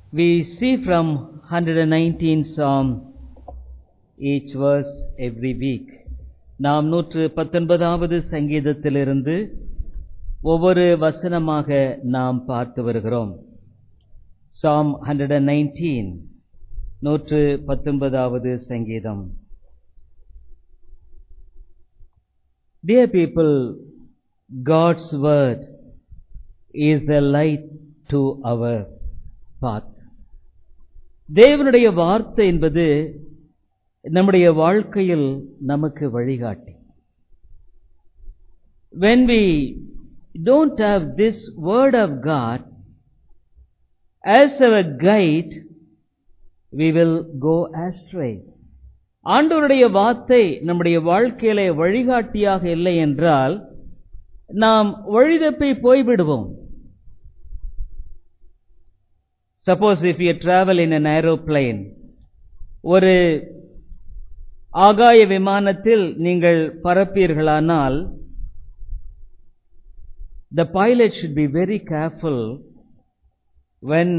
We see from 119 Psalm each verse every week. நாம் நூற்று பத்தொன்பதாவது சங்கீதத்திலிருந்து ஒவ்வொரு வசனமாக நாம் பார்த்து வருகிறோம் Psalm 119 நூற்று பத்தொன்பதாவது சங்கீதம் Dear people, God's word is the light to our path. தேவனுடைய வார்த்தை என்பது நம்முடைய வாழ்க்கையில் நமக்கு வழிகாட்டி when we don't have this word of God as our guide we will go astray ஆண்டவருடைய வார்த்தை நம்முடைய வாழ்க்கையில வழிகாட்டியாக இல்லை என்றால் நாம் வழிதப்பி போய்விடுவோம் suppose if you travel in an aeroplane ஒரு ஆகாய விமானத்தில் நீங்கள் பறப்பீர்களானால் the pilot should be very careful when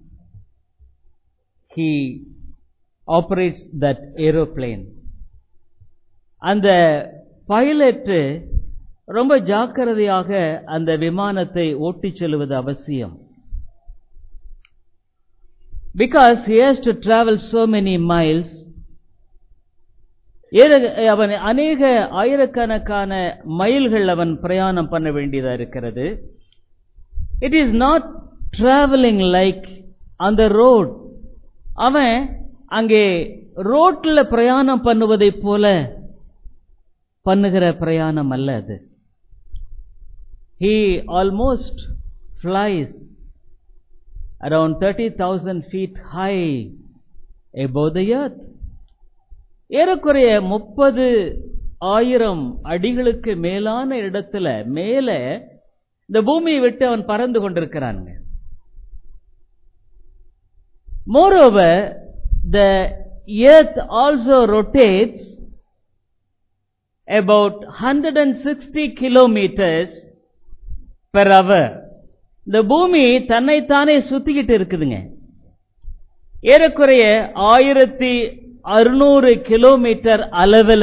he operates that aeroplane அந்த பைலட் ரொம்ப ஜாக்கிரதையாக அந்த விமானத்தை ஓட்டிச் செல்வது அவசியம் because he has to travel so many miles அவன் அநேக ஆயிரக்கணக்கான மைல்கள் அவன் பிரயாணம் பண்ண வேண்டியதா இருக்கிறது it is not travelling like அந்த ரோட் அவன் அங்கே ரோட்ல பிரயாணம் பண்ணுவதைப் போல பண்ணுகிற பிரயாணம் அல்ல அது he almost flies around thirty thousand feet high above the earth ஏறக்குறைய முப்பது ஆயிரம் அடிகளுக்கு மேலான இடத்துல மேல இந்த பூமியை விட்டு அவன் பறந்து கொண்டிருக்கிறாங்க moreover the earth also rotates about 160 kilometers per hour இந்த பூமி தன்னைத்தானே சுத்திக்கிட்டு இருக்குதுங்க ஏறக்குறைய ஆயிரத்தி அறுநூறு கிலோமீட்டர் அளவில்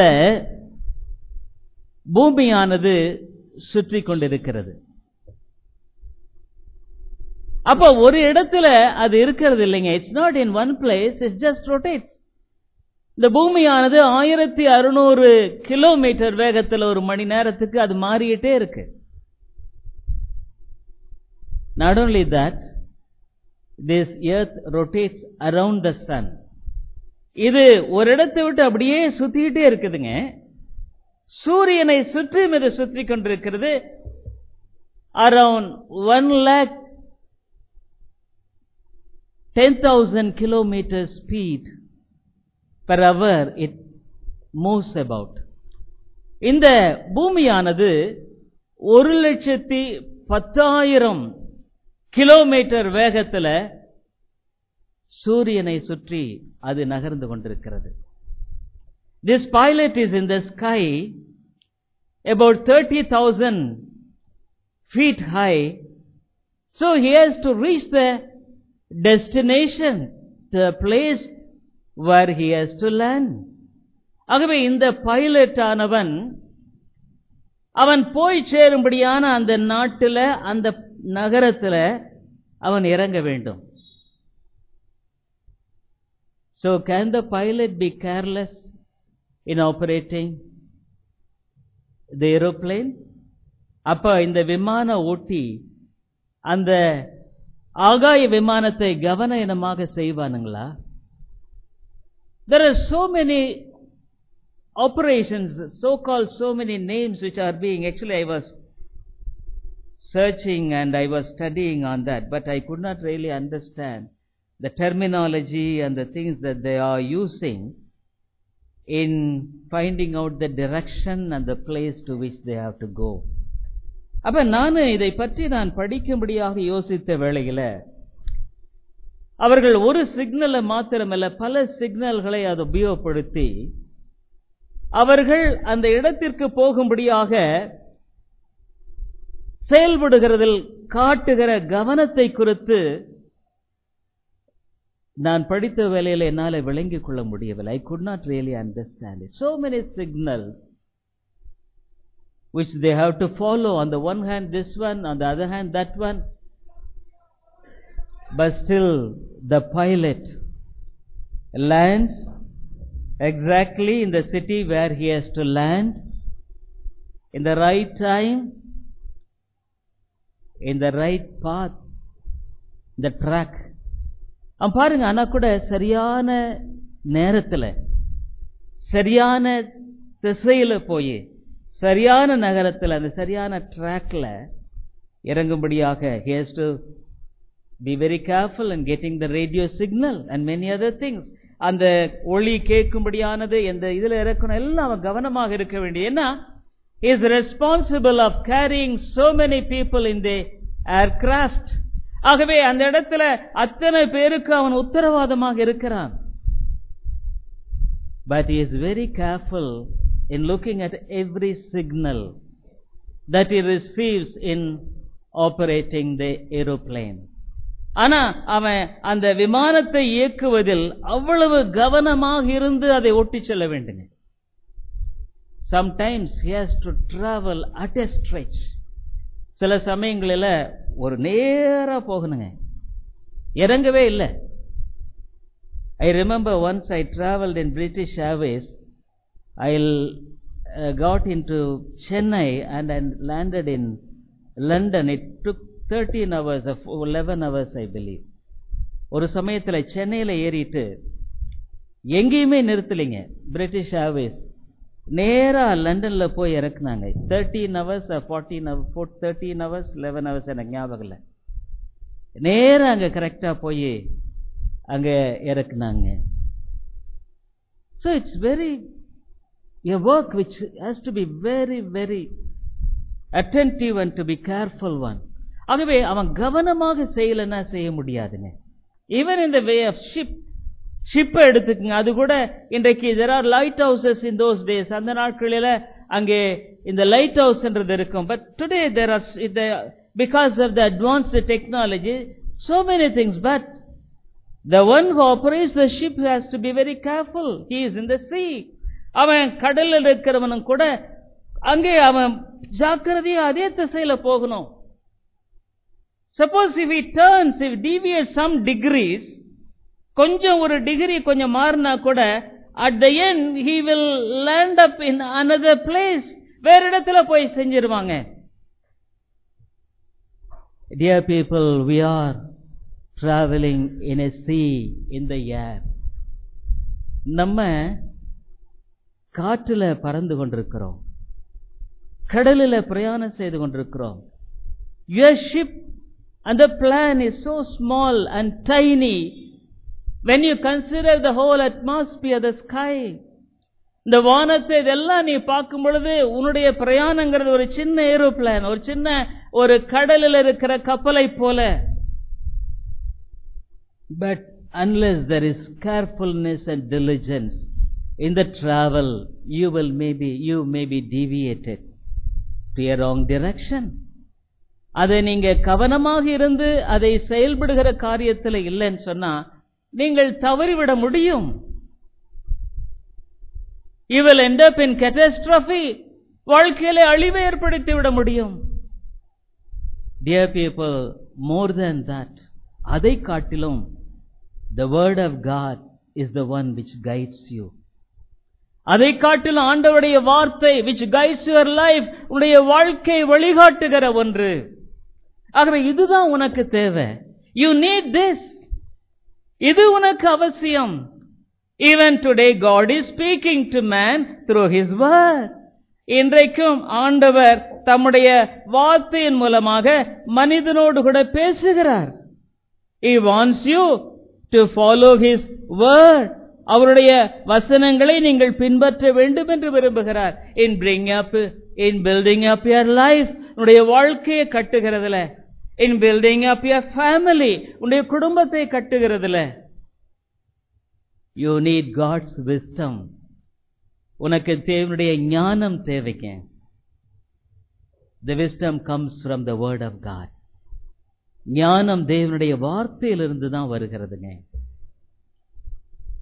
பூமியானது சுற்றி கொண்டிருக்கிறது அப்ப ஒரு இடத்துல அது இருக்கிறது இல்லைங்க it's not in one place it's just rotates இந்த பூமியானது ஆயிரத்தி அறுநூறு கிலோமீட்டர் வேகத்தில் ஒரு மணி நேரத்துக்கு அது மாறிட்டே இருக்கு not only that this earth rotates around the sun இது ஒரு இடத்தை விட்டு அப்படியே சுத்திக்கிட்டே இருக்குதுங்க சூரியனை சுற்றி இது சுற்றி கொண்டிருக்கிறது around one lakh ten thousand kilometre speed per hour it moves about இந்த பூமியானது ஒரு லட்சத்தி பத்தாயிரம் கிலோமீட்டர் வேகத்தில் சூரியனை சுற்றி அது நகர்ந்து கொண்டிருக்கிறது this pilot is in the sky about thirty thousand feet high so he has to reach the destination the place where he has to land. ஆகவே இந்த பைலட் ஆனவன் அவன் போய் சேரும்படியான அந்த நாட்டில் அந்த நகரத்தில் அவன் இறங்க வேண்டும் So can the pilot be careless in operating the aeroplane? அப்ப இந்த விமான ஓட்டி அந்த ஆகாய விமானத்தை கவனமாக செய்வானுங்களா There are so many operations, so called so many names which are being, actually I was searching and I was studying on that, but I could not really understand the terminology and the things that they are using in finding out the direction and the place to which they have to go. அப்ப நான் இதை பற்றி நான் படிக்கும்படியாக யோசித்த வேளையில அவர்கள் ஒரு சிக்னலை மாத்திரமல்ல பல சிக்னல்களை அதை உபயோகப்படுத்தி அவர்கள் அந்த இடத்திற்கு போகும்படியாக செயல்படுகிறதில் காட்டுகிற கவனத்தை குறித்து நான் படித்த வேலையில என்னால விளங்கிக் கொள்ள முடியவில்லை I could not really understand it so many signals which they have to follow on the one hand this one on the other hand that one but still the pilot lands exactly in the city where he has to land in the right time in the right path the track அவன் பாருங்க ஆனா கூட சரியான நேரத்துல சரியான திசையில போய் சரியான நகரத்துல அந்த சரியான ட்ராக்ல இறங்கும்படியாக he has to be very careful in getting the radio signal and many other things அந்த ஒளி கேட்கும்படியானது எந்த இதுல இறக்கணும் எல்லாம் அவன் கவனமாக இருக்க வேண்டிய ஏன்னா is responsible of carrying so many people in the aircraft ஆகவே அந்த இடத்துல அத்தனை பேருக்கு அவன் உத்தரவாதமாக இருக்கிறான் but he is very careful in looking at every signal that he receives in operating the aeroplane ஆனா அவன் அந்த விமானத்தை இயக்குவதில் அவ்வளவு கவனமாக இருந்து அதை ஒட்டி செல்ல வேண்டுங்க sometimes he has to travel at a stretch சில சமயங்களில் ஒரு நேரா போகணுங்க இறங்கவே இல்லை I remember once I travelled in British Airways I got into Chennai and I landed in London. It took 13 hours, of 11 hours I believe. ஒரு சமயத்தில் சென்னையில் ஏறிட்டு எங்கேயுமே நிறுத்தலைங்க பிரிட்டிஷ் ஏர்வேஸ் நேரா லண்டன்ல போய் இறக்குனாங்க thirteen hours fourteen hour thirteen hours eleven hours எனக்கு ஞாபகம் இல்லை நேரா அங்க கரெக்டா போய் அங்க இறக்குனாங்க so it's very a work which has to be very, very attentive and to be careful one. ஆகவே அவன் கவனமாக செய்யலைன்னா செய்ய முடியாதுங்க ஈவன் இந்த வே ஆஃப் ஷிப் ஷிப்பை எடுத்துக்கங்க அது கூட இன்றைக்கு there are lighthouses in those days அந்த நாட்களில் அங்கே இந்த லைட் ஹவுஸ்ன்றது இருக்கும் but today there are because of the advanced technology so many things but the one who operates the ship has to be very careful he is in the sea அவன் கடலில் இருக்கிறவனும் கூட அங்கே அவன் ஜாக்கிரதையா அதே திசையில போகணும் suppose if he turns if deviate some degrees கொஞ்சம் ஒரு டிகிரி கொஞ்சம் மாறினா கூட at the end he will land up in another place வேற இடத்துல போய் செஞ்சிருவாங்க Dear people, we are traveling in a sea in the air. நம்ம காற்றுல பறந்து கொண்டிருக்கிறோம் கடலில் பிரயாணம் செய்து கொண்டிருக்கிறோம் your ship and the plan is so small and tiny when you consider the whole atmosphere the sky இந்த வானத்தை இதெல்லாம் நீ பார்க்கும் பொழுது உன்னுடைய பிரயாணங்கிறது ஒரு சின்ன ஏரோப்ளான் ஒரு சின்ன ஒரு கடலில் இருக்கிற கப்பலை போல but unless there is carefulness and diligence in the travel, you will maybe, you may be deviated to a wrong direction. அதை நீங்க கவனமாக இருந்து அதை செயல்படுகிற காரியத்தில் இல்லைன்னு சொன்னா நீங்கள் தவறிவிட முடியும் you will end up in catastrophe வாழ்க்கையில அழிவை ஏற்படுத்தி விட முடியும் dear people more than that அதை காட்டிலும் the word of god is the one which guides you அதை காட்டிலும் ஆண்டவருடைய வார்த்தை which guides your life உன்னுடைய வாழ்க்கை வழிகாட்டுகிற ஒன்று ஆகவே இதுதான் உனக்கு தேவை you need this இது உனக்கு அவசியம் even today god is speaking to man through his word இன்றைக்கும் ஆண்டவர் தம்முடைய வார்த்தையின் மூலமாக மனிதனோடு கூட பேசுகிறார் he wants you to follow his word அவருடைய வசனங்களை நீங்கள் பின்பற்ற வேண்டும் என்று விரும்புகிறார் in bring up in building up your life உன்னுடைய வாழ்க்கையை கட்டுகிறதுல in building up your family உன்னுடைய குடும்பத்தை கட்டுகிறதுல யூ நீட் காட்ஸ் விஸ்டம் உனக்கு தேவனுடைய ஞானம் தேவைங்க the wisdom comes from the word of God ஞானம் தேவனுடைய வார்த்தையிலிருந்து தான் வருகிறதுங்க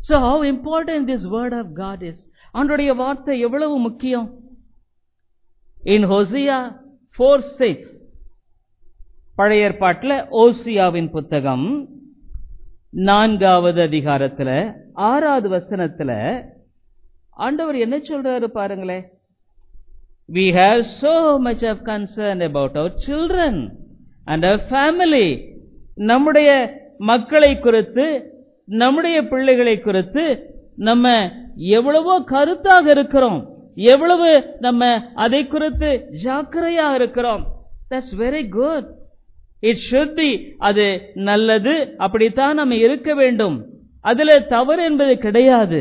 So how important this word of God is. ஆண்டுடைய வார்த்தை எவ்வளவு முக்கியம் இன் ஹோசியா ஃபோர் சிக்ஸ் பழைய ஏற்பாட்டில் ஓசியாவின் புத்தகம் நான்காவது அதிகாரத்துல ஆறாவது வசனத்துல ஆண்டவர் என்ன சொல்றாரு பாருங்களேன் we have so much of concern about our children and our family நம்முடைய மக்களை குறித்து நம்முடைய பிள்ளைகளை குறித்து நம்ம எவ்வளவோ கருத்தாக இருக்கிறோம் எவ்வளவு நம்ம அதை குறித்து ஜாக்கிரதையா இருக்கிறோம் that's very good it should be அது நல்லது அப்படித்தான் நம்ம இருக்க வேண்டும் அதுல தவறு என்பது கிடையாது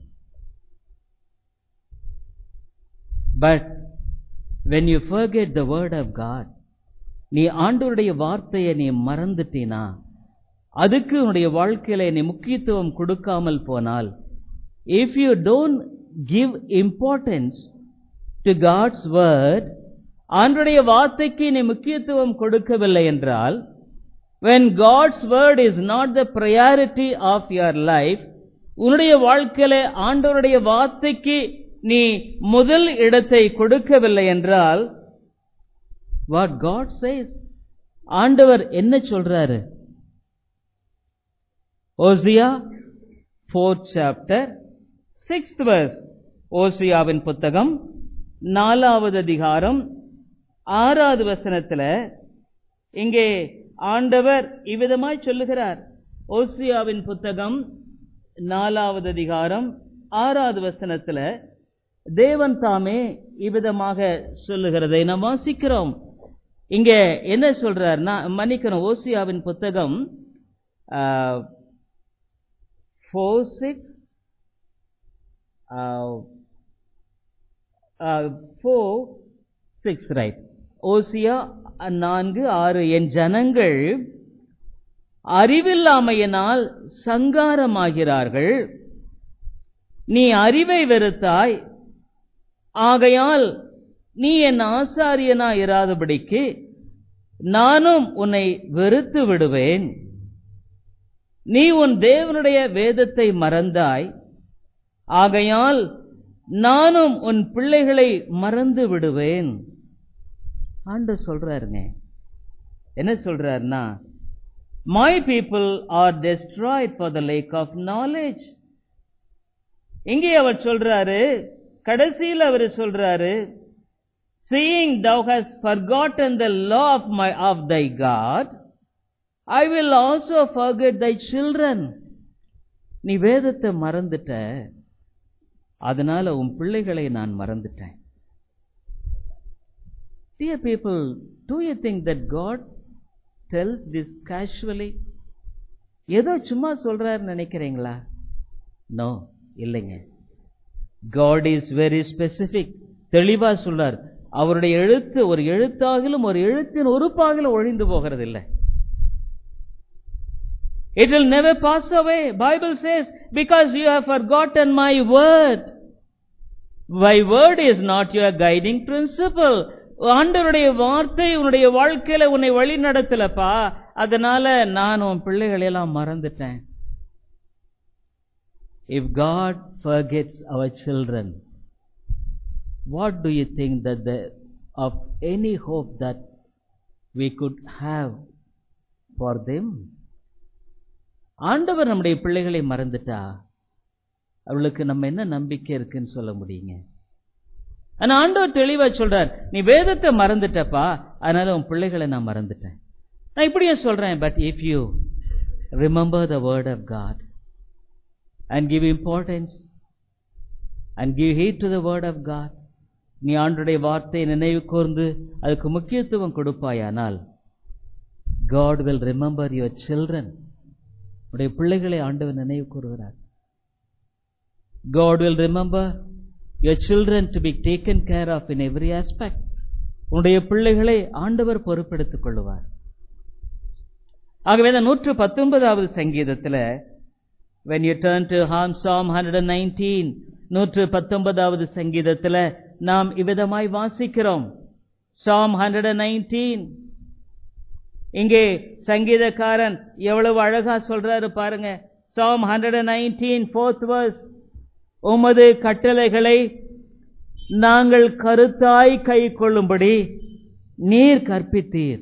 but when you forget the word of God நீ ஆண்டவருடைய வார்த்தையை நீ மறந்துட்டீனா அதுக்கு உன்னுடைய வாழ்க்கையில நீ முக்கியத்துவம் கொடுக்காமல் போனால் if you don't give importance to God's word ஆண்டுடைய வார்த்தைக்கு நீ முக்கியத்துவம் கொடுக்கவில்லை என்றால் when God's word is not the priority of your life உன்னுடைய வாழ்க்கையில ஆண்டவருடைய வார்த்தைக்கு நீ முதல் இடத்தை கொடுக்கவில்லை என்றால் வாட் காட் சேஸ் ஆண்டவர் என்ன சொல்றாரு Hosea fourth chapter sixth verse ஓசியாவின் புத்தகம் நாலாவது அதிகாரம் ஆறாவது வசனத்துல இங்கே ஆண்டவர் இவ்விதமாய் சொல்லுகிறார் ஓசியாவின் புத்தகம் நாலாவது அதிகாரம் ஆறாவது வசனத்துல தேவன் தாமே இவ்விதமாக சொல்லுகிறதை நாம் வாசிக்கிறோம் இங்க என்ன சொல்றாருன்னா மன்னிக்கணும் ஓசியாவின் புத்தகம் four six four six right Hosea நான்கு ஆறு என் ஜனங்கள் அறிவில்லாமையினால் சங்காரமாகிறார்கள் நீ அறிவை வெறுத்தாய் ஆகையால் நீ என் ஆசாரியனா இராதபடிக்கு நானும் உன்னை வெறுத்து விடுவேன் நீ உன் தேவனுடைய வேதத்தை மறந்தாய் ஆகையால் நானும் உன் பிள்ளைகளை மறந்து விடுவேன் ஆண்டு சொல்றாருங்க என்ன சொல்றாருன்னா my people are destroyed for the lack of knowledge இங்கே அவர் சொல்றாரு கடைசியில் அவர் சொல்றாரு seeing thou hast forgotten the law of my of thy God I will also forget thy children நீ வேதத்தை மறந்துட்ட அதனால உன் பிள்ளைகளை நான் மறந்துட்டேன் Dear people, do you think that God tells this casually? ஏதோ சும்மா சொல்றாரு நினைக்கிறீங்களா நோ இல்லைங்க காட் இஸ் வெரி ஸ்பெசிபிக் தெளிவா சொல்றார் அவருடைய எழுத்து ஒரு எழுத்தாகிலும் ஒரு எழுத்தின் உறுப்பாகிலும் ஒழிந்து போகிறது இல்லை It will never pass away. Bible says, because you have forgotten my word. My word is not your guiding principle. ஆண்டவருடைய வார்த்தை உன்னுடைய வாழ்க்கையில உன்னை வழி நடத்தலப்பா அதனால நான் உன் பிள்ளைகளை எல்லாம் மறந்துட்டேன் if God forgets our children what do you think that the of any hope that we could have for them ஆண்டவர் நம்முடைய பிள்ளைகளை மறந்துட்டா அவளுக்கு நம்ம என்ன நம்பிக்கை இருக்குன்னு சொல்ல முடியுங்க ஆனா ஆண்டவர் தெளிவா சொல்றார் நீ வேதத்தை மறந்துட்டப்பா அதனால உன் பிள்ளைகளை நான் மறந்துட்டேன் நான் இப்படியே சொல்றேன் but if you remember the word of God and give importance and give heed to the word of God நீ ஆண்டுடைய வார்த்தையை நினைவு கூர்ந்து அதுக்கு முக்கியத்துவம் கொடுப்பாயானால் God will remember your children உடைய பிள்ளைகளை ஆண்டவர் நினைவு கூறுகிறார் God will remember your children to be taken care of in every aspect. உன்னுடைய பிள்ளைகளை ஆண்டவர் பொறுப்பெடுத்துக் கொள்வார் ஆகவே இந்த நூற்று பத்தொன்பதாவது சங்கீதத்தில் when you turn to Psalm 119 நூற்று பத்தொன்பதாவது சங்கீதத்தில் நாம் இவ்விதமாய் வாசிக்கிறோம் Psalm 119 இங்கே சங்கீதக்காரன் எவ்வளவு அழகா சொல்றாரு பாருங்க Psalm 119, fourth verse. உமது கட்டளைகளை நாங்கள் கருத்தாய் கை கொள்ளும்படி நீர் கற்பித்தீர்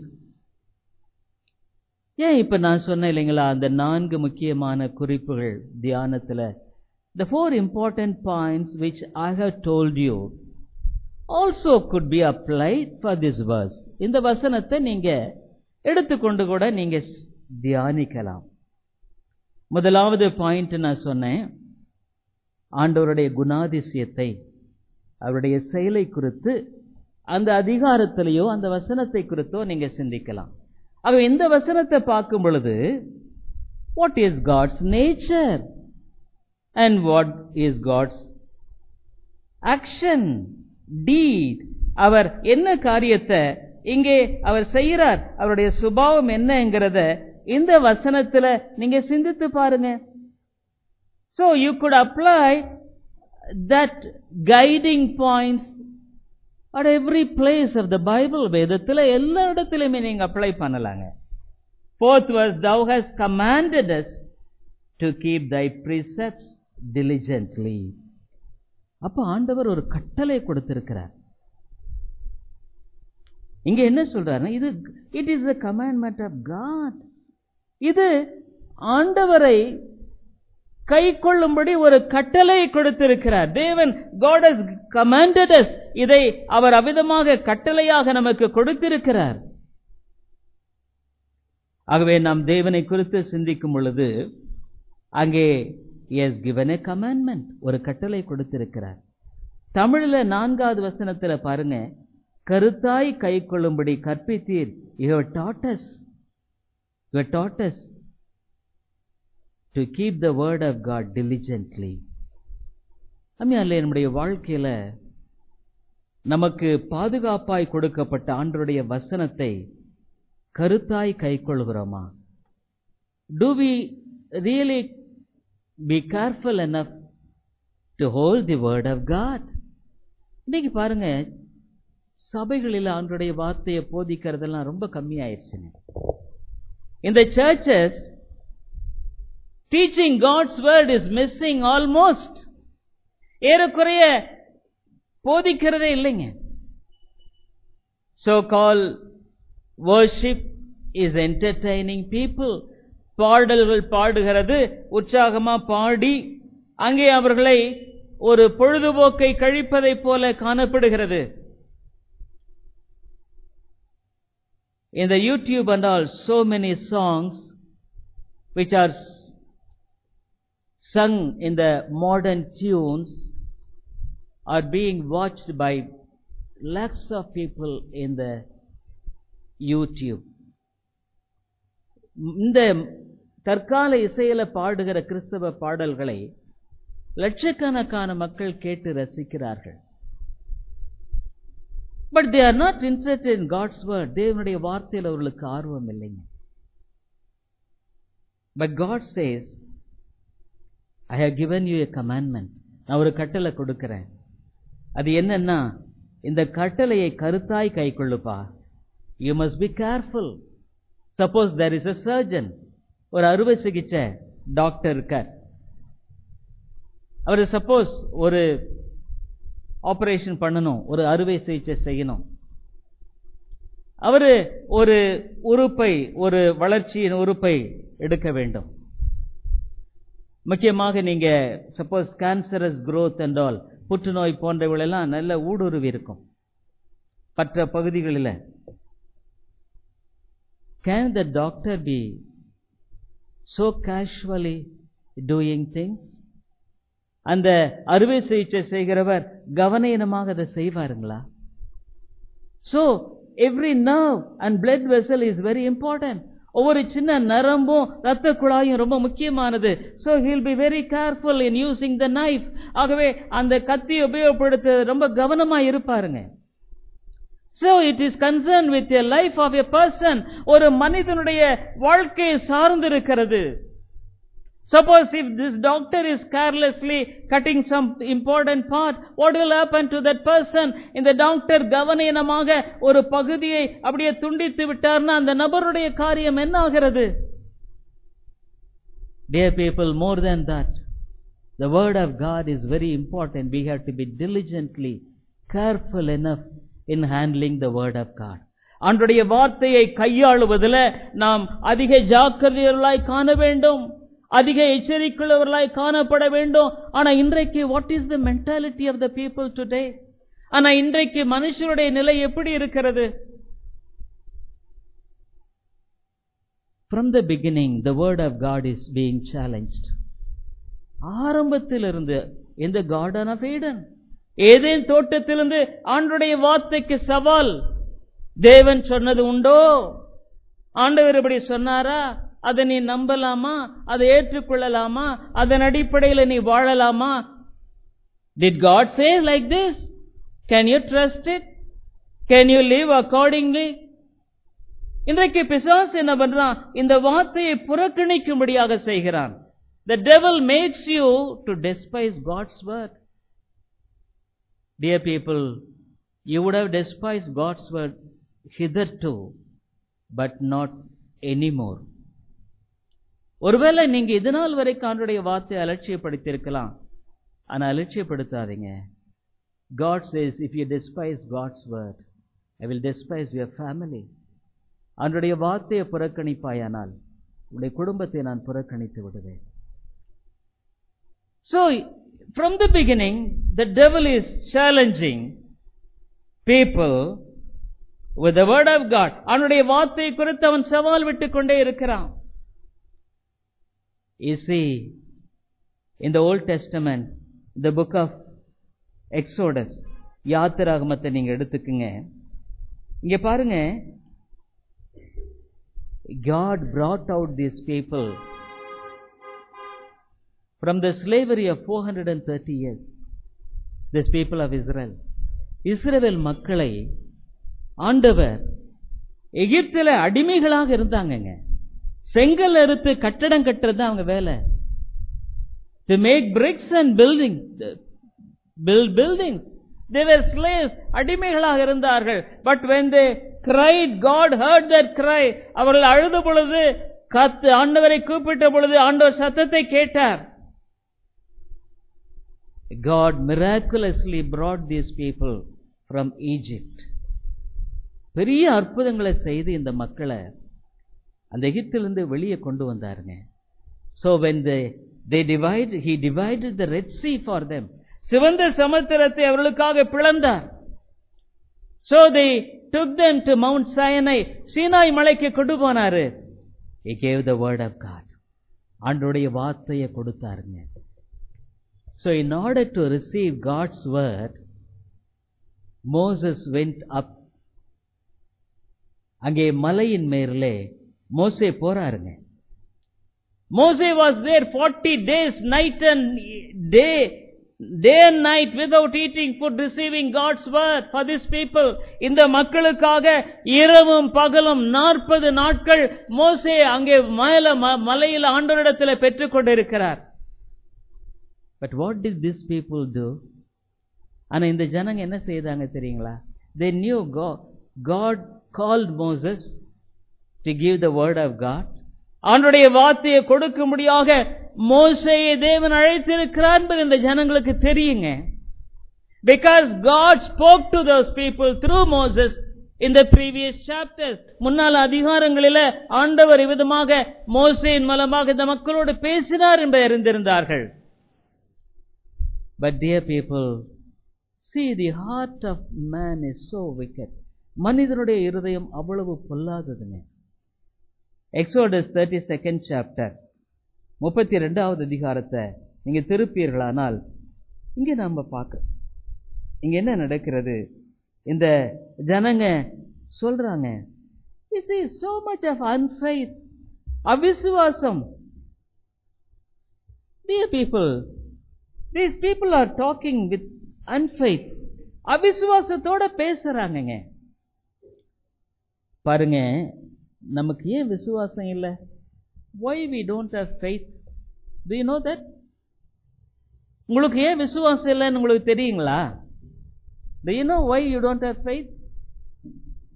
ஏன் இப்ப நான் சொன்னேன் இல்லைங்களா அந்த நான்கு முக்கியமான குறிப்புகள் தியானத்துல the four important points which I have told you also could be applied for this verse இந்த வசனத்தை நீங்க எடுத்துக்கொண்டு கூட நீங்க தியானிக்கலாம் முதலாவது பாயிண்ட் நான் சொன்னேன் ஆண்டவருடைய குணாதிசயத்தை அவருடைய செயலை குறித்து அந்த அதிகாரத்திலேயோ அந்த வசனத்தை குறித்தோ நீங்க சிந்திக்கலாம் அவ இந்த வசனத்தை பார்க்கும் பொழுது what is God's nature and what is God's action deed அவர் என்ன காரியத்தை இங்கே அவர் செய்கிறார் அவருடைய சுபாவம் என்னங்கிறத இந்த வசனத்துல நீங்க சிந்தித்து பாருங்க So you could apply that guiding points at every place of the Bible. வேதத்தில் எல்லா இடத்திலுமே நீங்க அப்ளை பண்ணலாங்க Fourth verse, thou hast commanded us to keep thy precepts diligently. அப்ப ஆண்டவர் ஒரு கட்டளை கொடுத்திருக்கிறார் இங்க என்ன சொல்றாருன்னா இது it is the commandment of God இது ஆண்டவரை கை கொள்ளும்படி ஒரு கட்டளை கொடுத்திருக்கிறார் தேவன் காட் ஹஸ் கமாண்டட் us இதை அவர் அவிதமாக கட்டளையாக நமக்கு கொடுத்திருக்கிறார் ஆகவே நாம் தேவனை குறித்து சிந்திக்கும் பொழுது அங்கே எஸ் given a commandment ஒரு கட்டளை கொடுத்திருக்கிறார் தமிழ்ல நான்காவது வசனத்துல பாருங்க கருத்தாய் கை கொள்ளும்படி கற்பித்தீர் you taught us you taught us to keep the word of God diligently. அம்மையால நம்முடைய வாழ்க்கையில நமக்கு பாதுகாப்பாய் கொடுக்கப்பட்ட ஆண்டருடைய வசனத்தை கருத்தாய் கைக்கொள்கிறோமா do we really be careful enough to hold the word of God இன்னைக்கு பாருங்க சபைகளில் ஆண்டுடைய வார்த்தையை போதிக்கிறதெல்லாம் ரொம்ப கம்மியாயிருச்சுங்க இந்த churches teaching God's word is missing almost ஏறக்குறைய போதிக்கிறதே இல்லைங்க so called worship is entertaining people பாடல்கள் பாடுகிறது உற்சாகமா பாடி அங்கே அவர்களை ஒரு பொழுதுபோக்கை கழிப்பதைப் போல காணப்படுகிறது in the YouTube and all, so many songs which are sung in the modern tunes are being watched by lakhs of people in the YouTube. இந்த தற்கால இசையில பாடுகிற கிறிஸ்தவ பாடல்களை லட்சக்கணக்கான மக்கள் கேட்டு ரசிக்கிறார்கள் but they are not interest in God's word தேவனுடைய வார்த்தையில் அவர்களுக்கு ஆர்வம் இல்லைங்க but God says I have given you a commandment நான் ஒரு கட்டளை கொடுக்கிறேன் அது என்னன்னா இந்த கட்டளையை கருத்தாய் கை கொள்ளுப்பா you must be careful suppose there is a surgeon ஒரு அறுவை சிகிச்சை டாக்டர் இருக்கார் அவர் சப்போஸ் ஒரு ஆபரேஷன் பண்ணணும் ஒரு அறுவை சிகிச்சை செய்யணும் அவரு ஒரு உறுப்பை ஒரு வளர்ச்சியின் உறுப்பை எடுக்க வேண்டும் முக்கியமாக நீங்க suppose cancerous growth and all புற்றுநோய் போன்றவைகளெல்லாம் நல்ல ஊடுருவி இருக்கும் மற்ற பகுதிகளில் can the doctor be so casually doing things அந்த அறுவை சிகிச்சை செய்கிறவர் கவனீனமாக அதை செய்வாருங்களா so every nerve and blood vessel is very important ஒவ்வொரு சின்ன நரம்பும் ரத்த குழாயும் ரொம்ப முக்கியமானது so he'll be very careful in using the knife ஆகவே அந்த கத்தி உபயோகப்படுத்த ரொம்ப கவனமா இருப்பாருங்க so it is concern with a life of a person ஒரு மனிதனுடைய வாழ்க்கையை சார்ந்திருக்கிறது Suppose if this doctor is carelessly cutting some important part, what will happen to that person? இந்த டாக்டர் கவனீனமாக ஒரு பகுதியை அப்படியே துண்டித்து விட்டார்னா அந்த நபருடைய காரியம் என்ன ஆகிறது Dear people, more than that, the word of God is very important. We have to be diligently careful enough in handling the word of God. அன்றைய வார்த்தையை கையாளுவதில் நாம் அதிக ஜாக்கிரதையர்களாய் காண வேண்டும் அதிக எச்சரிக்கையுள்ளவர்களாய் காணப்பட வேண்டும் ஆனா இன்றைக்கு what is the mentality of the people today ஆனா இன்றைக்கு மனுஷருடைய நிலை எப்படி இருக்கிறது From the beginning, the word of God is being challenged. ஆரம்பத்திலிருந்து இந்த கார்டன் ஆஃப் ஏடன் ஏதேன் தோட்டத்திலிருந்து ஆண்டுடைய வார்த்தைக்கு சவால் தேவன் சொன்னது உண்டோ ஆண்டவர் இப்படி சொன்னாரா அதை நீ நம்பலாமா அதை ஏற்றுக்கொள்ளலாமா அதன் அடிப்படையில் நீ வாழலாமா did God say like this can you trust it can you live accordingly இன்றைக்கு பிசாஸ் என்ன பண்றான் இந்த வார்த்தையை புறக்கணிக்கும்படியாக செய்கிறான் The devil makes you to despise God's word. Dear people, you would have despised God's word hitherto, but not anymore. ஒருவேளை நீங்க இது நாள் வரைக்கும் ஆண்டுடைய வார்த்தையை அலட்சியப்படுத்தியிருக்கலாம் ஆனா அலட்சியப்படுத்தாதீங்க God says, if you despise God's word, I will despise your family. அவனுடைய வார்த்தையை புறக்கணிப்பாயானால் உடைய குடும்பத்தை நான் புறக்கணித்து விடுவேன் So, from the beginning, the devil is challenging people with the word of God. அவனுடைய வார்த்தை குறித்து அவன் சவால் விட்டுக் கொண்டே இருக்கிறான் You see, in the Old Testament, the book of Exodus, யாத்திராகமத்தை நீங்க எடுத்துக்குங்க இங்க பாருங்க God brought out these people from the slavery of 430 years. These people of Israel. இஸ்ரவேல் மக்களை ஆண்டவர் எகிப்தில அடிமைகளாக இருந்தாங்கங்க செங்கல் அறுத்து கட்டடம் கட்டுறது தான் அவங்க வேலை to make bricks and building build buildings they were slaves அடிமைகளாக இருந்தார்கள் but when they cried God heard that cry அவர்கள் அழுத பொழுது கத்து ஆண்டவரை கூப்பிட்ட பொழுது ஆண்டவர் சத்தத்தை கேட்டார் God miraculously brought these people from Egypt. பெரிய அற்புதங்களை செய்து இந்த மக்களை அந்த எகிப்திலிருந்து வெளியே கொண்டு வந்தாருங்க So when they they divide he divided the Red Sea for them. சிவந்த சமுத்திரத்தை அவர்களுக்காக பிளந்தார் So they took them to Mount Sinai. Sinai மலைக்கு கொண்டு போனாரு He gave the word of God. ஆண்டுடைய வார்த்தையை கொடுத்தாருங்க So in order to receive God's word, Moses went up. அங்கே மலையின் மேலே மோசே போறாருங்க மோசே was there forty days night and day day and night without eating food receiving God's word for this people இந்த மக்களுக்காக இரவும் பகலும் நாற்பது நாட்கள் மோசே அங்கே மேல மலையில் ஆண்டவரிடத்தில் பெற்றுக் கொண்டிருக்கிறார் but what did this people do ஆனா இந்த ஜனங்க என்ன செய்தாங்க தெரியுங்களா they knew God called Moses to give the word of God அவனுடைய வார்த்தையை கொடுக்கும்படியாக மோசையை தேவன் அழைத்திருக்கிறார் என்பது இந்த ஜனங்களுக்கு தெரியுங்க because God spoke to those people through Moses இந்த ப்ரீவியஸ் சாப்டர் முன்னாள் அதிகாரங்களில ஆண்டவர் விதமாக மோசையின் மூலமாக இந்த மக்களோடு பேசினார் என்பதை அறிந்திருந்தார்கள் But dear people, see the heart of man is so wicked. மனிதனுடைய இருதயம் அவ்வளவு பொல்லாததுங்க எக்ஸோடஸ் தேர்ட்டி செகண்ட் சாப்டர் முப்பத்தி ரெண்டாவது அதிகாரத்தை நீங்க திருப்பீர்களானால் இங்க நாம பார்க்க இங்க என்ன நடக்கிறது இந்த ஜனங்க சொல்றாங்க You see so much of unfaith, அவிசுவாசம் Dear people, these people are talking with unfaith. அவிசுவாசத்தோட பேசுறாங்கங்க பாருங்க நமக்கு ஏன் விசுவாசம் இல்லை why we don't have faith do you know that உங்களுக்கு ஏன் விசுவாசம் இல்லைன்னு உங்களுக்கு தெரியுங்களா do you know why you don't have faith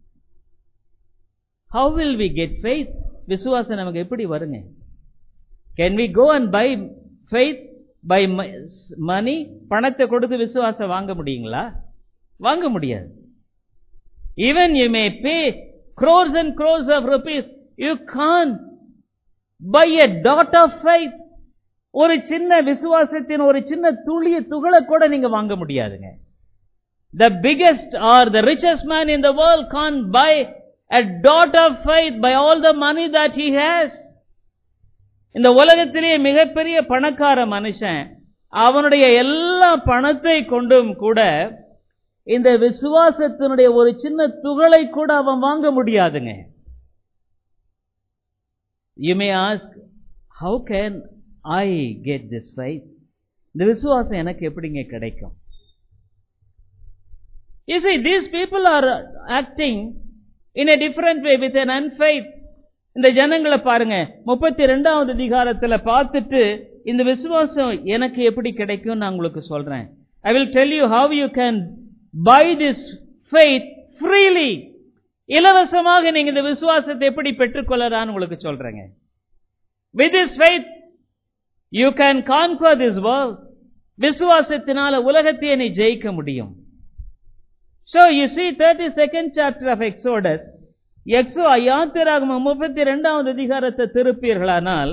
how will we get faith விசுவாசம் நமக்கு எப்படி வருங்க can we go and buy faith by money பணத்தை கொடுத்து விசுவாசம் வாங்க முடியுங்களா வாங்க முடியாது even you may pay crores and crores of rupees you can't buy a dot of faith ஒரு சின்ன விசுவாசத்தின் ஒரு சின்ன துளிய துகளை கூட நீங்க வாங்க முடியாதுங்க the biggest or the richest man in the world can't buy a dot of faith by all the money that he has இந்த உலகத்திலேயே மிகப்பெரிய பணக்கார மனுஷன் அவனுடைய எல்லா பணத்தை கொண்டும் கூட இந்த விசுவாசத்தினுடைய ஒரு சின்ன துகளை கூட அவன் வாங்க முடியாதுங்க you may ask how can I get this faith இந்த விசுவாசம் எனக்கு எப்படிங்க கிடைக்கும் You see, these people are acting in a different way with an unfaith. இந்த ஜனங்களை பாருங்க முப்பத்தி ரெண்டாவது அதிகாரத்துல பார்த்துட்டு இந்த விசுவாசம் எனக்கு எப்படி கிடைக்கும் நான் உங்களுக்கு சொல்றேன் I will tell you how you can buy this faith freely இலவசமாக நீங்க இந்த விசுவாசத்தை எப்படி பெற்றுக்கொள்ளலான்னு உங்களுக்கு சொல்றேங்க with this faith you can conquer this world விசுவாசத்தினால உலகத்தையே நீ ஜெயிக்க முடியும் So you see 32nd chapter of Exodus, எக்ஸோ யாத்திராகம முப்பத்தி ரெண்டாவது அதிகாரத்தை திருப்பீர்களானால்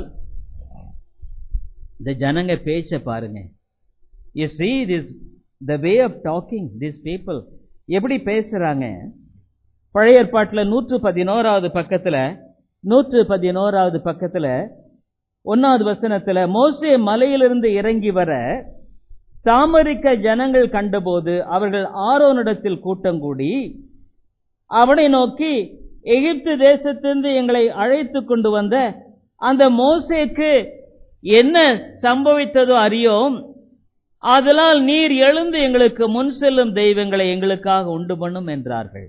இந்த ஜனங்க பேச்ச பாருங்க you see this the way of talking these people எப்படி பேசுறாங்க பழைய ஏற்பாட்டில் நூற்று பதினோராவது பக்கத்துல நூற்று பதினோராவது பக்கத்துல ஒன்னாவது வசனத்துல மோசே மலையிலிருந்து இறங்கி வர தாமரிக்க ஜனங்கள் கண்டபோது அவர்கள் ஆரோனிடத்தில் கூட்டம் கூடி அவனை நோக்கி எகிப்து தேசத்திலிருந்து எங்களை அழைத்து கொண்டு வந்த அந்த மோசேக்கு என்ன சம்பவித்ததோ அறியோம் அதனால் நீர் எழுந்து எங்களுக்கு முன் செல்லும் தெய்வங்களை எங்களுக்காக உண்டு பண்ணும் என்றார்கள்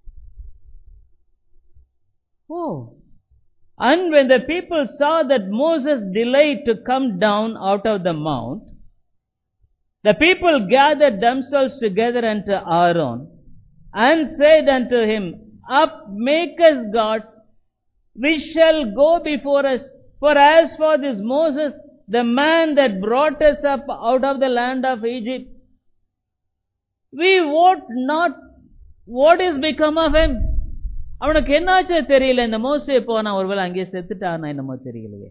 ஓ And when the people saw that Moses delayed to come down out of the mount, the people gathered themselves together unto Aaron and said unto him, Up, make us gods, which shall go before us. For as for this Moses, the man that brought us up out of the land of Egypt, we wot not what is become of him. அவனுக்கு என்னாச்சோ தெரியல இந்த மோசே போனா ஒருவேளை அங்கேயே செத்துட்டானா என்னமோ தெரியலையே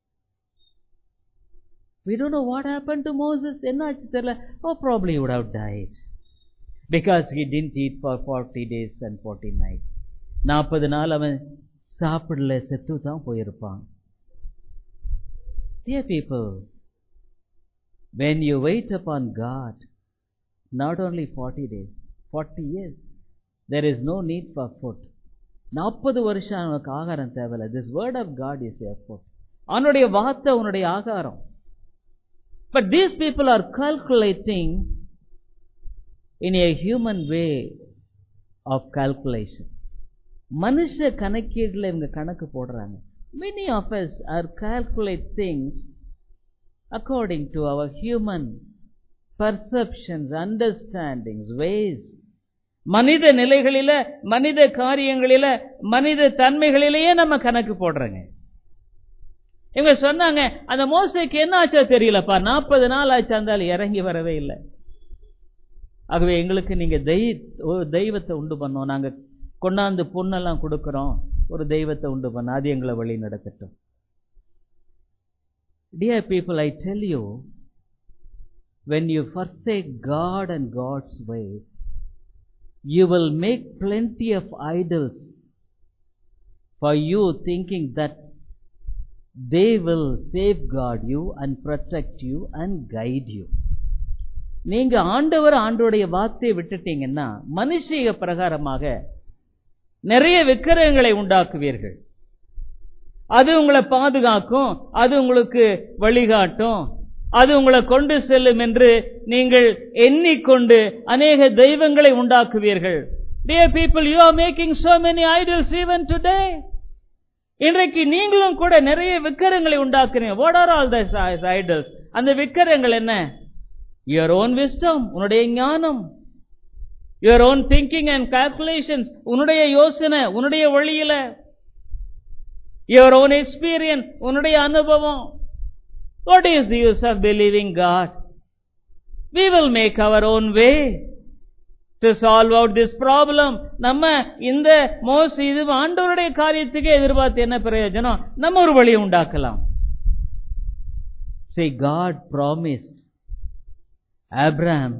We don't know what happened to Moses. என்னாச்சு தெரியல Oh, probably he would have died. Because he didn't eat for 40 days and 40 nights. நாற்பது நாள் அவன் சாப்பிடல செத்து தான் போயிருப்பான் Dear people, when you wait upon God, not only 40 days, 40 years, there is no need for food. நாற்பது வருஷம் உனக்கு ஆகாரம் தேவையில்ல this word of God is a food அவனுடைய வார்த்தை உன்னுடைய ஆகாரம் but these people are calculating in a human way of calculation மனுஷ கணக்கீடுல இவங்க கணக்கு போடுறாங்க many of us are calculate things according to our human perceptions understandings ways மனித நிலைகளில மனித காரியங்களில மனித தன்மைகளிலேயே நம்ம கணக்கு போடுறோங்க இவங்க சொன்னாங்க அந்த மோசைக்கு என்ன ஆச்சோ தெரியலப்பா நாற்பது நாள் ஆச்சு இருந்தாலும் இறங்கி வரவே இல்லை ஆகவே எங்களுக்கு நீங்க தெய் ஒரு தெய்வத்தை உண்டு பண்ணோம் நாங்க கொண்டாந்து பொண்ணெல்லாம் கொடுக்கிறோம் ஒரு தெய்வத்தை உண்டு பண்ண அது எங்களை வழி நடத்தட்டும் dear people I tell you when you forsake God and God's ways, you will make plenty of idols for you thinking that they will safeguard you and protect you and guide you. நீங்க ஆண்டவர் ஆண்டோடைய வார்த்தையை விட்டுட்டீங்கன்னா மனுஷிக பிரகாரமாக நிறைய விக்கிரகங்களை உண்டாக்குவீர்கள் அது உங்களை பாதுகாக்கும் அது உங்களுக்கு வழிகாட்டும் அது உங்களை கொண்டு செல்லும் என்று நீங்கள் எண்ணிக்கொண்டு அநேக தெய்வங்களை உண்டாக்குவீர்கள் Dear people, you are making so many idols even today. இன்றைக்கு நீங்களும் கூட நிறைய விக்கிரங்களை உண்டாக்குறீங்க what are all the idols அந்த விக்கிரங்கள் என்ன யுவர் ஓன் விஸ்டம் உன்னுடைய ஞானம் your own thinking and calculations உன்னுடைய யோசனை உன்னுடைய வழியில யுவர் ஓன் எக்ஸ்பீரியன்ஸ் உன்னுடைய அனுபவம் What is the use of believing God? We will make our own way to solve out this problem. நம்ம இந்த மோச இது ஆண்டவருடைய காரியத்துக்கு எதிர்பார்த்து என்ன பிரயோஜனம் நம்ம ஒரு வழி உண்டாக்கலாம் See, God promised Abraham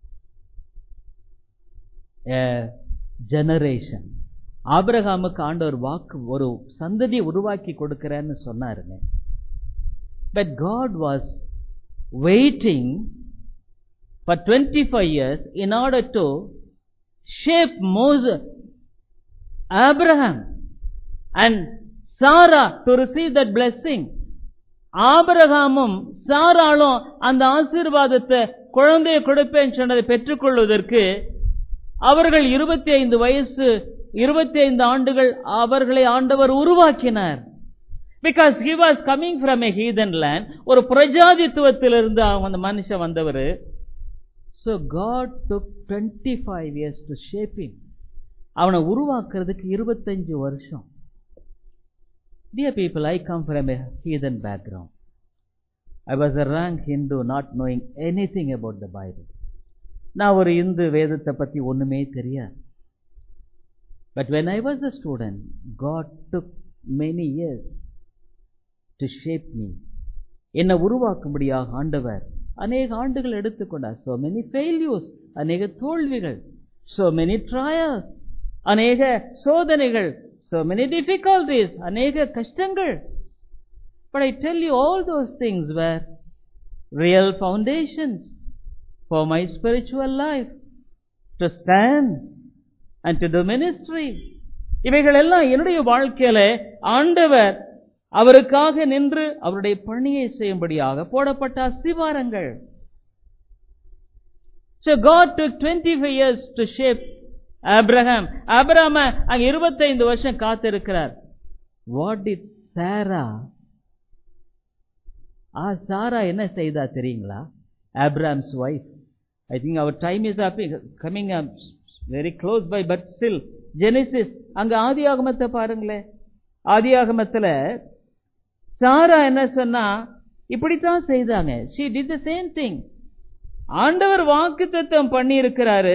a generation. ஆபிரகாமுக்கு ஆண்டவர் வாக்கு ஒரு சந்ததி உருவாக்கி கொடுக்கிறேன்னு சொன்னாருங்க but God was waiting for 25 years in order to shape Moses, Abraham and Sarah to receive that blessing. ஆபிரகாமும் சாராளும் அந்த ஆசீர்வாதத்தை குழந்தையை கொடுப்பேன் சொன்னதை பெற்றுக்கொள்வதற்கு அவர்கள் இருபத்தி ஐந்து வயசு இருபத்தி ஐந்து ஆண்டுகள் அவர்களை ஆண்டவர் உருவாக்கினார் because he was coming from a heathen land ஒரு பிரஜாதித்துவத்திலிருந்து அந்த மனுஷன் வந்தவர் So God took 25 years to shape him. அவனை உருவாக்குறதுக்கு இருபத்தஞ்சு வருஷம் Dear people, I come from a heathen background. I was a rank Hindu not knowing anything about the Bible. நான் ஒரு இந்து வேதத்தை பத்தி ஒண்ணுமே தெரியாது but when I was a student God took many years to shape me என்னை உருவாக்கும்படியாக ஆண்டவர் அநேக ஆண்டுகள் எடுத்துக்கொண்டார் சோ மெனி ஃபெயில்யூஸ் அநேக தோல்விகள் சோ மெனி ட்ராயல்ஸ் அநேக சோதனைகள் சோ மெனி டிஃபிகல்டிஸ் அநேக கஷ்டங்கள் but I tell you all those things were real foundations for my spiritual life to stand and to to ministry இவைகள் எல்லாம் என்னுடைய வாழ்க்கையில ஆண்டவர் அவருக்காக நின்று அவருடைய பணியை செய்யும்படியாக போடப்பட்ட அஸ்திவாரங்கள் So God took 25 years to shape Abraham. Abraham அங்க 25 வருஷம் காத்திருக்கிறார். What did Sarah? ஆ சாரா என்ன செய்தா தெரியுங்களா? Abraham's wife. I think our time is up, coming up very close by, but still Genesis அங்க ஆதியாகமத்தை பாருங்களேன். ஆதியாகமத்துல சாரா என்ன சொன்னா இப்படித்தான் செய்தாங்க she did the same thing ஆண்டவர் வாக்கு தத்துவம் பண்ணி இருக்கிறாரு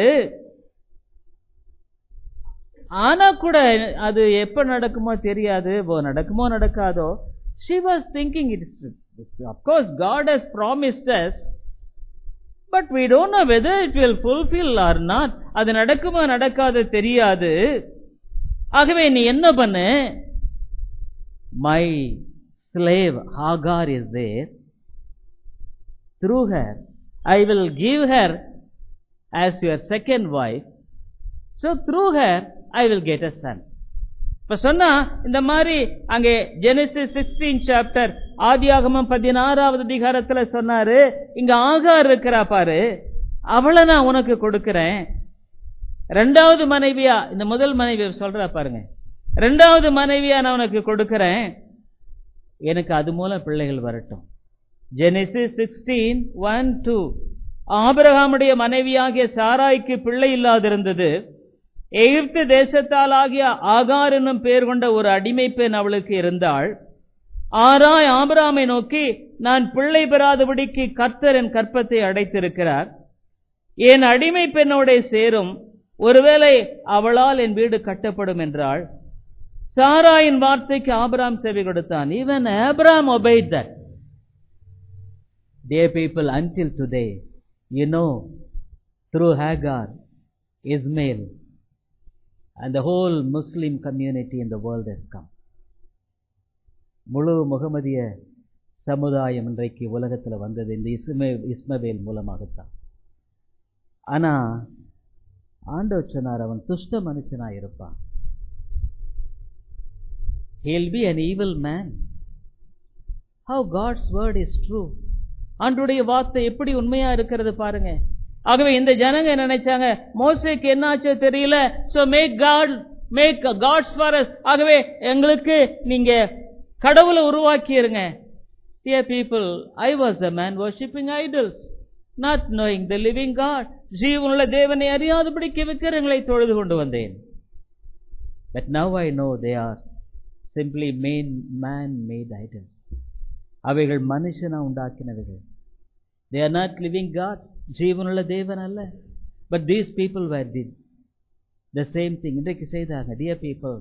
ஆனா கூட அது எப்ப நடக்குமோ தெரியாது நடக்குமோ நடக்காதோ she was thinking it is of course god has promised us but we don't know whether it will fulfill or not அது நடக்குமோ நடக்காது தெரியாது ஆகவே நீ என்ன பண்ணு my slave Hagar is there. Through her, I will give her as your second wife. So through her, I will get a son. இப்ப சொன்னா இந்த மாதிரி அங்கே ஜெனசிஸ் சிக்ஸ்டீன் சாப்டர் ஆதியாகமம் பதினாறாவது அதிகாரத்துல சொன்னாரு இங்க ஆகார் இருக்கிறா பாரு அவளை நான் உனக்கு கொடுக்கிறேன் ரெண்டாவது மனைவியா இந்த முதல் மனைவி சொல்றா பாருங்க ரெண்டாவது மனைவியா நான் உனக்கு கொடுக்கிறேன் எனக்கு அது மூலம் பிள்ளைகள் வரட்டும் ஜெனிசிஸ் சிக்ஸ்டீன் ஒன் டூ ஆபிரகாமுடைய மனைவியாகிய சாராய்க்கு பிள்ளை இல்லாதிருந்தது எகிப்து தேசத்தால் ஆகிய ஆகார் என்னும் பெயர் கொண்ட ஒரு அடிமை பெண் அவளுக்கு இருந்தாள் ஆராய் ஆபிராமை நோக்கி நான் பிள்ளை பெறாதபடிக்கு கர்த்தர் என் கற்பத்தை அடைத்திருக்கிறார் என் அடிமை பெண்ணோட சேரும் ஒருவேளை அவளால் என் வீடு கட்டப்படும் என்றாள் சாராயின் வார்த்தைக்கு ஆபிராம் செவி கொடுத்தான் even Abram obeyed that dear people until today you know through hagar ismail and the whole muslim community in the world has come முழு முகமதிய சமுதாயம் இன்றைக்கு உலகத்தில் வந்தது இந்த இஸ்மே இஸ்மவேல் மூலமாகத்தான் ஆனா ஆண்டவர் சொன்னார் அவன் துஷ்ட மனுஷனா இருப்பான் he'll be an evil man. How God's word is true. ஆண்டுடைய வார்த்தை எப்படி உண்மையா இருக்கிறது பாருங்க ஆகவே இந்த ஜனங்க நினைச்சாங்க மோசைக்கு என்னாச்சோ தெரியல so make God make gods for ஆகவே எங்களுக்கு நீங்க கடவுளை உருவாக்கியிருங்க Dear people, I was a man worshipping idols, not knowing the living God. ஜீவனுள்ள தேவனை அறியாதபடிக்கு விக்கிரங்களை தொழுது கொண்டு வந்தேன் But now I know they are simply man made idols. அவைகள் மனுஷனா உண்டாக்கினவைகள் they are not living gods ஜீவனுள்ள தேவன் அல்ல but these people were did the same thing இன்றைக்கு செய்தாங்க dear people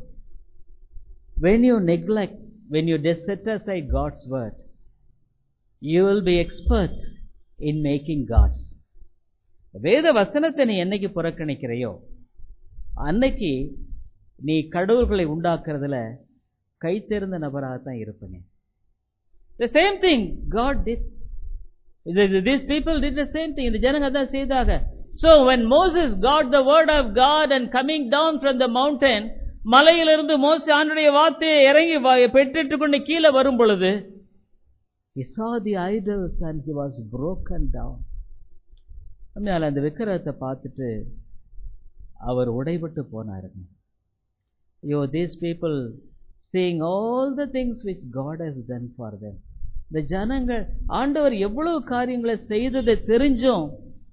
when you neglect when you set aside God's word you will be expert in making gods வேத வசனத்தை நீ என்னைக்கு புறக்கணிக்கிறையோ அன்னைக்கு நீ கடவுள்களை உண்டாக்குறதுல கை தேர்ந்த நபராக தான் இருப்பீங்க the same thing God did this people did the same thing இந்த ஜனங்க தான் செய்தாங்க so when Moses got the word of God and coming down from the mountain மலையிலிருந்து மோசி ஆண்டுடைய வார்த்தையை இறங்கி பெற்றுட்டு கொண்டு கீழே வரும் பொழுது he saw the idols and he was broken down அதனால அந்த விக்கிரகத்தை பார்த்துட்டு அவர் உடைபட்டு போனாருங்க ஐயோ these people seeing all the things which God has done for them இந்த ஜனங்கள் ஆண்டவர் எவ்வளவு காரியங்களை செய்ததை தெரிஞ்சும்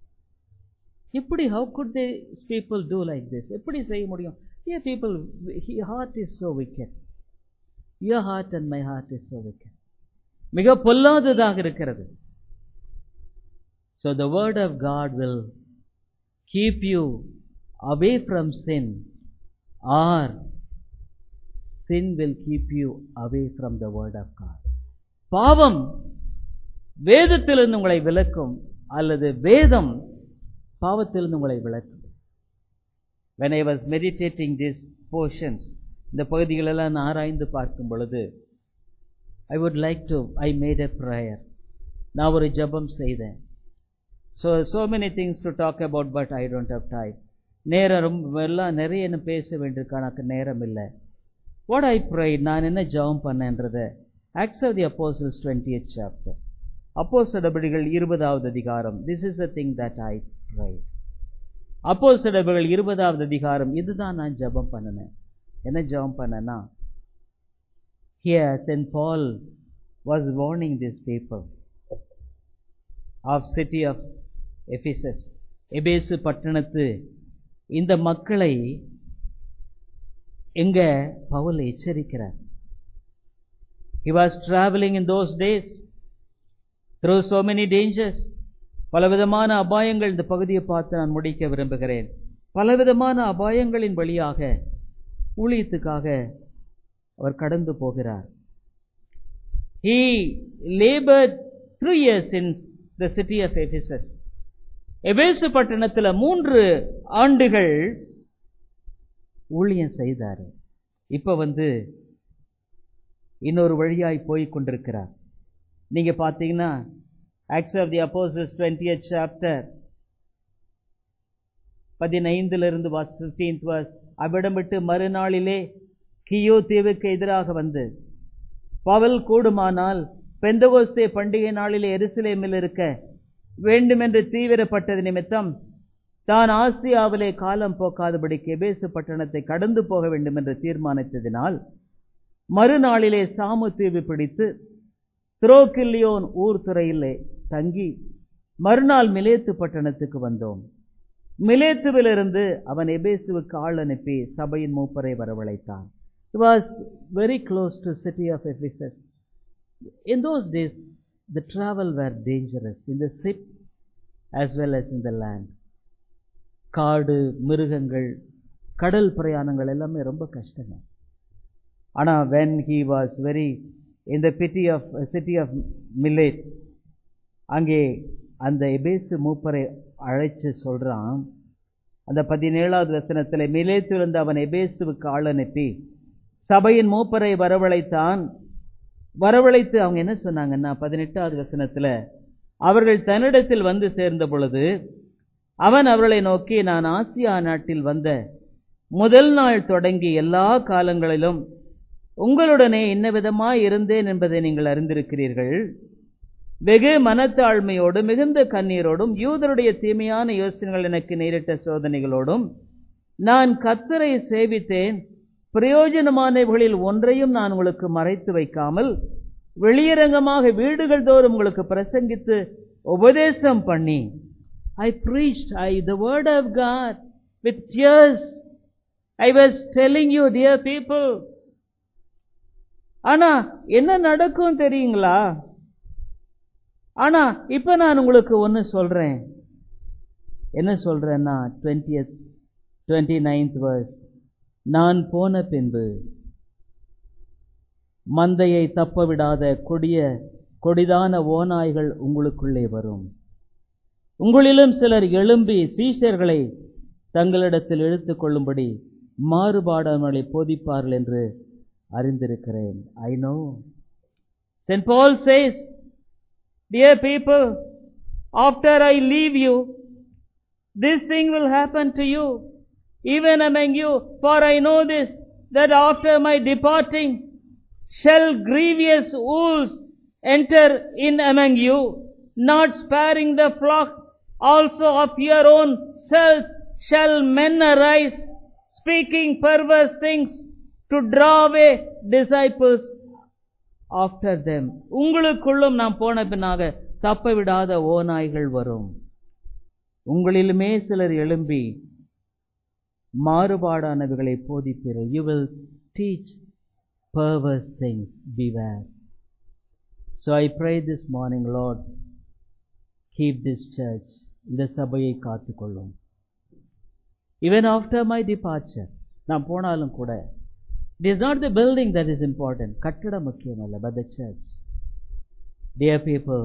எப்படி how could they people do like this எப்படி செய்ய முடியும் Dear people, your heart is so wicked. Your heart and my heart is so wicked. மிக பொல்லாததாக இருக்கிறது So the word of God will keep you away from sin or sin will keep you away from the word of God. பாவம் வேதத்திலிருந்து உங்களை விலக்கும் அல்லது வேதம் பாவத்திலிருந்து உங்களை விலக்கும் when I was meditating these portions இந்த பகுதிகளெல்லாம் நான் ஆராய்ந்து பார்க்கும் பொழுது I would like to I made a prayer நான் ஒரு ஜபம் செய்தேன் so so many things to talk about but I don't have time நேரம் ரொம்ப எல்லாம் நிறைய என்ன பேச வேண்டியிருக்கா எனக்கு நேரம் இல்லை வாட் ஐ ப்ரை நான் என்ன ஜபம் பண்ணேன்றத Acts of the apostles twenty eight chapter அப்போ சடபடிகள் இருபதாவது அதிகாரம் this is the thing that I write அப்போ சிடபுகள் இருபதாவது அதிகாரம் இதுதான் நான் ஜபம் பண்ணினேன் என்ன ஜபம் பண்ணனா here saint Paul was warning this people of city of Ephesus எபேசு பட்டணத்து இந்த மக்களை எங்க Pavul எச்சரிக்கிறார் He was traveling in those days through so many dangers. பலவிதமான அபாயங்கள் இந்த பகுதியை பார்த்து நான் முடிக்க விரும்புகிறேன் பலவிதமான அபாயங்களின் வழியாக ஊழியத்துக்காக அவர் கடந்து போகிறார் he labored three years in the city of Ephesus எபேசு பட்டணத்தில் மூன்று ஆண்டுகள் ஊழியம் செய்தார் இப்ப வந்து இன்னொரு வழியாய் போய் கொண்டிருக்கிறார் நீங்க பாத்தீங்கன்னா ஆக்ஸ் ஆஃப் தி அப்போசஸ் டுவெண்ட்டி சாப்டர் பதினைந்திலிருந்து வாஸ் பிப்டீன்த் வாஸ் அவ்விடம் விட்டு மறுநாளிலே கியோ தீவுக்கு எதிராக வந்து பவல் கூடுமானால் பெந்தகோஸ்தே பண்டிகை நாளிலே எருசலேமில் இருக்க வேண்டுமென்று தீவிரப்பட்டது நிமித்தம் தான் ஆசியாவிலே காலம் போக்காதபடி கெபேசு பட்டணத்தை கடந்து போக வேண்டும் என்று தீர்மானித்ததினால் மறுநாளிலே சாமு தீவு பிடித்து துரோக்கில்லியோன் ஊர் துறையிலே தங்கி மறுநாள் மிலேத்து பட்டணத்துக்கு வந்தோம் மிலேத்துவிலிருந்து அவன் எபேசுவுக்கு ஆள் அனுப்பி சபையின் மூப்பரை வரவழைத்தான் It was very close to city of Ephesus. In those days, the travel were dangerous in the ship as well as in the land. காடு மிருகங்கள் கடல் பிரயாணங்கள் எல்லாமே ரொம்ப கஷ்டங்க ஆனா when he was very in the pity of city of Milet அங்கே அந்த எபேசு மூப்பரை அழைச்சு சொல்றான் அந்த பதினேழாவது வசனத்தில் மிலேத்திலிருந்து அவன் எபேசுவுக்கு ஆள் அனுப்பி சபையின் மூப்பரை வரவழைத்தான் வரவழைத்து அவங்க என்ன சொன்னாங்கன்னா பதினெட்டாவது வசனத்துல அவர்கள் தன்னிடத்தில் வந்து சேர்ந்த பொழுது அவன் அவர்களை நோக்கி நான் ஆசியா நாட்டில் வந்த முதல் நாள் தொடங்கி எல்லா காலங்களிலும் உங்களுடனே என்ன விதமாய் இருந்தேன் என்பதை நீங்கள் அறிந்திருக்கிறீர்கள் வெகு மனத்தாழ்மையோடு மிகுந்த கண்ணீரோடும் யூதருடைய தீமையான யோசனைகள் எனக்கு நேரிட்ட சோதனைகளோடும் நான் கத்தரை சேவித்தேன் பிரயோஜனமானவர்களில் ஒன்றையும் நான் உங்களுக்கு மறைத்து வைக்காமல் வெளியரங்கமாக வீடுகள் தோறும் உங்களுக்கு பிரசங்கித்து உபதேசம் பண்ணி ஐ preached I the word of God with tears I was telling you dear people ஆனா என்ன நடக்கும் தெரியுங்களா ஆனா இப்ப நான் உங்களுக்கு ஒன்னு சொல்றேன் என்ன சொல்றேன்னா டுவெண்ட்டியத் டுவெண்ட்டி நைன்த் வர்ஸ் நான் போன பின்பு மந்தையை தப்ப விடாத கொடிய கொடிதான ஓநாய்கள் உங்களுக்குள்ளே வரும் உங்களிலும் சிலர் எழும்பி சீஷர்களை தங்களிடத்தில் இழுத்துக் கொள்ளும்படி மாறுபாடானவர்களை போதிப்பார்கள் என்று அறிந்திருக்கிறேன் I know saint Paul says dear people after I leave you this thing will happen to you, even among you, for I know this, that after my departing shall grievous wolves enter in among you, not sparing the flock also of your own selves shall men arise, speaking perverse things to draw away disciples after them. உங்களுக்குள்ளும் நாம் போன பின்னாக தப்ப விடாத ஓநாய்கள் வரும் உங்களிலுமே சிலர் எழும்பி மாறுபாடானவைகளை போதிப்பீர்கள் you will teach perverse things beware so I pray this morning Lord keep this church இந்த சபையை காத்துக்கொள்ளும் ஈவன் ஆஃப்டர் மை டிபார்ச்சர் நான் போனாலும் கூட it is not the building that is important கட்டடம் முக்கியம் அல்ல but the church dear people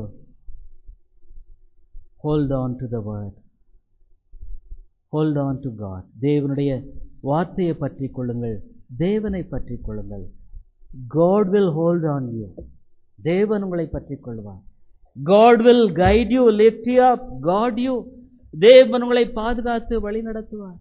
hold on to the word hold on to God தேவனுடைய வார்த்தையை பற்றி கொள்ளுங்கள் தேவனை பற்றி கொள்ளுங்கள் God will hold on you தேவன் உங்களை பற்றி கொள்வார் God will guide you lift you up God you தேவன் உங்களை பாதுகாத்து வழி நடத்துவார்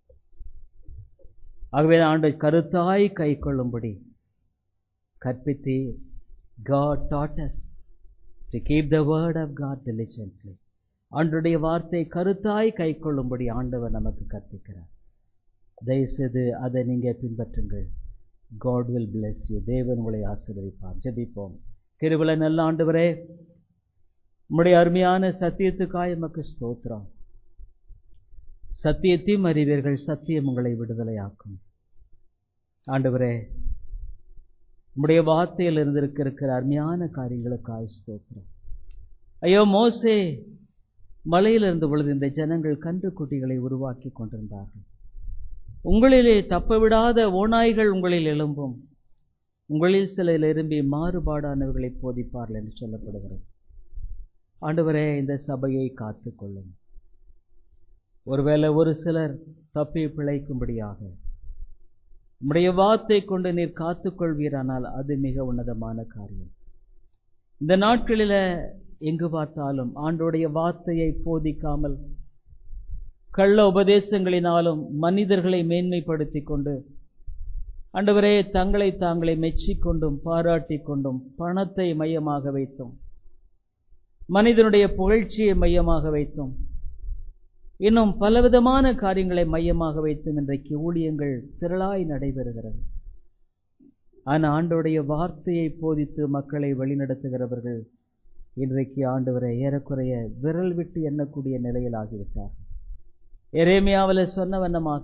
ஆகவே ஆண்டு கருத்தாய் கை கொள்ளும்படி கற்பித்தீர் God taught us to keep the word of God diligently ஆண்டுடைய வார்த்தை கருத்தாய் கை கொள்ளும்படி ஆண்டவர் நமக்கு கற்பிக்கிறார் தயவுசெய்து அதை நீங்க பின்பற்றுங்கள் காட் வில் பிளஸ் யூ தேவன் உங்களை ஆசீர்வதிப்பார் ஜெபிப்போம் கிருபல நல்ல ஆண்டவரே உம்முடைய அருமையான சத்தியத்துக்காய் எமக்கு ஸ்தோத்திரம் சத்தியத்தையும் அறிவீர்கள் சத்தியம் உங்களை விடுதலையாக்கும் ஆண்டவரே உம்முடைய வார்த்தையில் இருந்திருக்க இருக்கிற அருமையான காரியங்களுக்காய் ஸ்தோத்திரம் ஐயோ மோசே மலையில் இருந்த பொழுது இந்த ஜனங்கள் கன்று குட்டிகளை உருவாக்கி கொண்டிருந்தார்கள் உங்களிலே தப்பவிடாத ஓநாய்கள் உங்களில் எழும்பும் உங்களில் சிலர் எழும்பி மாறுபாடானவர்களை போதிப்பார்கள் என்று சொல்லப்படுகிறது ஆண்டவரே இந்த சபையை காத்துக்கொள்ளும் ஒருவேளை ஒரு சிலர் தப்பி பிழைக்கும்படியாக உம்முடைய வார்த்தை கொண்டு நீர் காத்துக்கொள்வீரானால் அது மிக உன்னதமான காரியம் இந்த நாட்களில எங்கு பார்த்தாலும் ஆண்டோடைய வார்த்தையை போதிக்காமல் கள்ள உபதேசங்களினாலும் மனிதர்களை மேன்மைப்படுத்திக் கொண்டு ஆண்டவரே தங்களை தாங்களை மெச்சிக்கொண்டும் பாராட்டிக் கொண்டும் பணத்தை மையமாக வைத்தும் மனிதனுடைய புகழ்ச்சியை மையமாக வைத்தும் இன்னும் பலவிதமான காரியங்களை மையமாக வைத்தும் இன்றைக்கு ஊழியங்கள் திரளாய் நடைபெறுகிறது ஆனால் ஆண்டோடைய வார்த்தையை போதித்து மக்களை வழிநடத்துகிறவர்கள் இன்றைக்கு ஆண்டவரை ஏறக்குறைய விரல் விட்டு எண்ணக்கூடிய நிலையில் ஆகிவிட்டார் எரேமியாவில் சொன்ன வண்ணமாக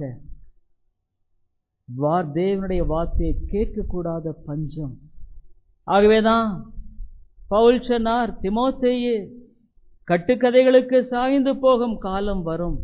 வார் தேவனுடைய வார்த்தையை கேட்கக்கூடாத பஞ்சம் ஆகவேதான் பவுல் சொன்னார் திமோத்தேயே கட்டுக்கதைகளுக்கு சாய்ந்து போகும் காலம் வரும்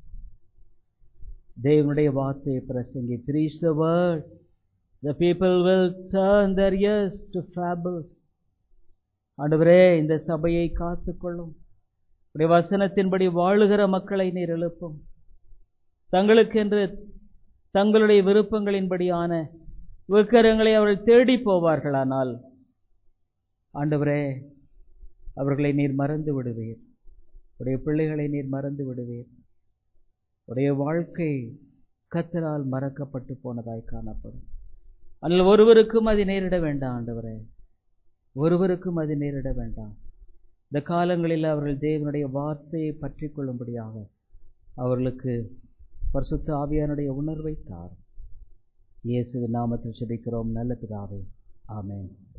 தேவனுடைய வார்த்தையை பிரசங்கி preach the word the people will turn their ears to fables ஆண்டவரே இந்த சபையை காத்துக்கொள்ளும் உடைய வசனத்தின்படி வாழுகிற மக்களை நீர் எழுப்பும் தங்களுக்கென்று தங்களுடைய விருப்பங்களின்படியான விக்கிரங்களை அவர்கள் தேடி போவார்களானால் ஆண்டவரே அவர்களை நீர் மறந்து விடுவீர் உடைய பிள்ளைகளை நீர் மறந்து விடுவீர் உடைய வாழ்க்கை கத்தரால் மறக்கப்பட்டு போனதாய் காணப்படும் அதில் ஒருவருக்கும் அது நேரிட வேண்டாம் ஆண்டவரே ஒருவருக்கும் அது நேரிட வேண்டாம் இந்த காலங்களில் அவர்கள் தேவனுடைய வார்த்தையை பற்றி கொள்ளும்படியாக அவர்களுக்கு பரிசுத்த ஆவியானுடைய உணர்வை தார் இயேசுவின் நாமத்தில் செபிக்கிறோம் நல்ல பிதாவே ஆமென்